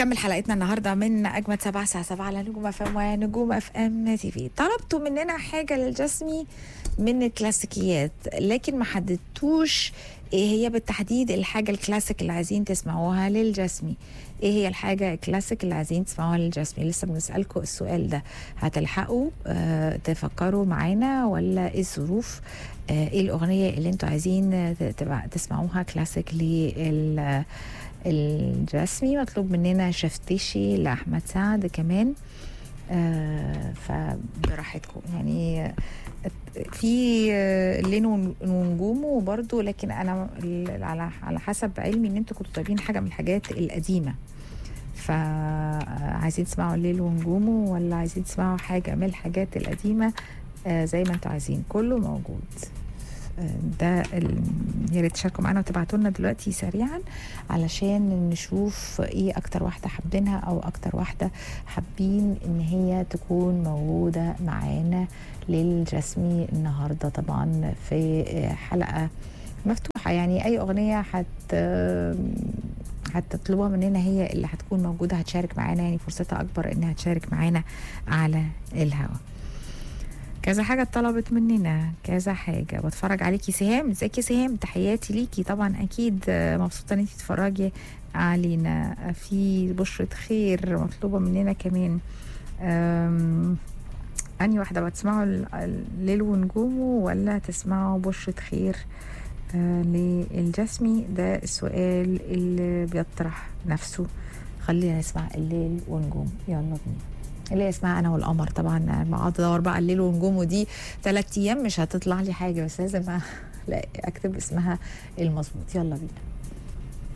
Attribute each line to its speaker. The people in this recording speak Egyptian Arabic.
Speaker 1: بنكمل حلقتنا النهارده من اجمد سبعة الساعه 7 على نجوم اف ام ونجوم اف ام تي في طلبتوا مننا حاجه للجسمي من الكلاسيكيات لكن ما حددتوش ايه هي بالتحديد الحاجه الكلاسيك اللي عايزين تسمعوها للجسمي ايه هي الحاجه الكلاسيك اللي عايزين تسمعوها للجسمي لسه بنسالكم السؤال ده هتلحقوا آه تفكروا معانا ولا ايه الظروف آه ايه الاغنيه اللي انتوا عايزين تبقى تسمعوها كلاسيك لل الجسمي مطلوب مننا شفتشي لأحمد سعد كمان آه فبراحتكم يعني في لين ونجومه برضو لكن انا على على حسب علمي ان انتوا كنتوا طالبين حاجه من الحاجات القديمه فعايزين تسمعوا الليل ونجومه ولا عايزين تسمعوا حاجه من الحاجات القديمه آه زي ما انتوا عايزين كله موجود ده يا ريت تشاركوا معانا وتبعتوا لنا دلوقتي سريعا علشان نشوف ايه اكتر واحده حابينها او اكتر واحده حابين ان هي تكون موجوده معانا للرسمي النهارده طبعا في حلقه مفتوحه يعني اي اغنيه حت هتطلبوها مننا هي اللي هتكون موجوده هتشارك معانا يعني فرصتها اكبر انها تشارك معانا على الهواء كذا حاجة اتطلبت مننا كذا حاجة بتفرج عليكي سهام ازيك يا سهام تحياتي ليكي طبعا اكيد مبسوطة ان انتي تتفرجي علينا في بشرة خير مطلوبة مننا كمان أني واحدة بتسمعوا الليل ونجومه ولا تسمعوا بشرة خير آه للجسمي ده السؤال اللي بيطرح نفسه خلينا نسمع الليل ونجوم يلا بينا اللي اسمها انا والقمر طبعا بقعد ادور بقى الليل ونجومه دي ثلاث ايام مش هتطلع لي حاجه بس لازم لا اكتب اسمها المظبوط يلا بينا